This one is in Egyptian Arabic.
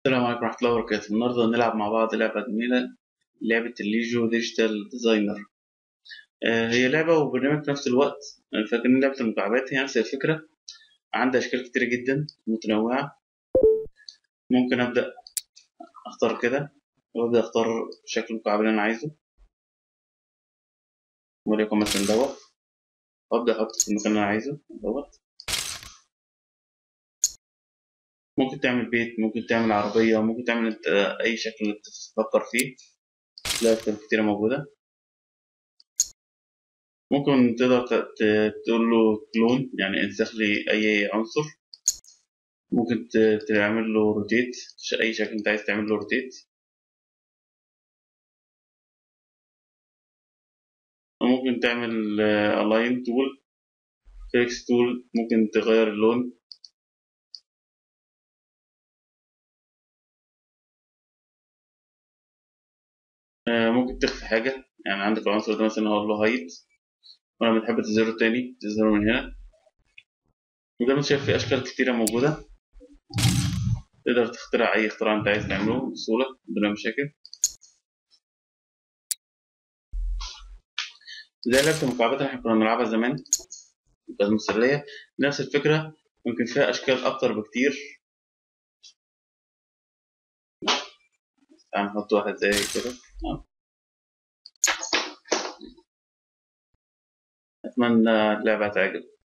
السلام عليكم ورحمة الله وبركاته النهاردة هنلعب مع بعض لعبة جميلة لعبة الليجو ديجيتال ديزاينر آه، هي لعبة وبرنامج في نفس الوقت آه، فاكرين لعبة المكعبات هي نفس الفكرة عندها أشكال كتيرة جدا متنوعة ممكن أبدأ أختار كده وأبدأ أختار شكل المكعب اللي أنا عايزه وليكن مثلا دوت وأبدأ أحط في المكان اللي أنا عايزه دوت ممكن تعمل بيت ممكن تعمل عربية ممكن تعمل انت أي شكل انت تفكر فيه تلاقي أشكال كتيرة موجودة ممكن تقدر ت- ت- تقول له كلون يعني انسخ لي أي عنصر ممكن ت- تعمل له روتيت أي شكل أنت عايز تعمل له روتيت ممكن تعمل ألاين تول فيكس تول ممكن تغير اللون آه، ممكن تخفي حاجة يعني عندك العنصر ده مثلا هقول له هايت ولما بتحب تظهره تاني تظهره من هنا وزي ما انت شايف في أشكال كتيرة موجودة تقدر تخترع أي اختراع أنت عايز تعمله بسهولة بدون مشاكل زي لعبة المكعبات اللي احنا كنا بنلعبها زمان كانت مسلية نفس الفكرة ممكن فيها أشكال أكتر بكتير تعال نحط واحد زي كده آه. أتمنى اللعبة تعجب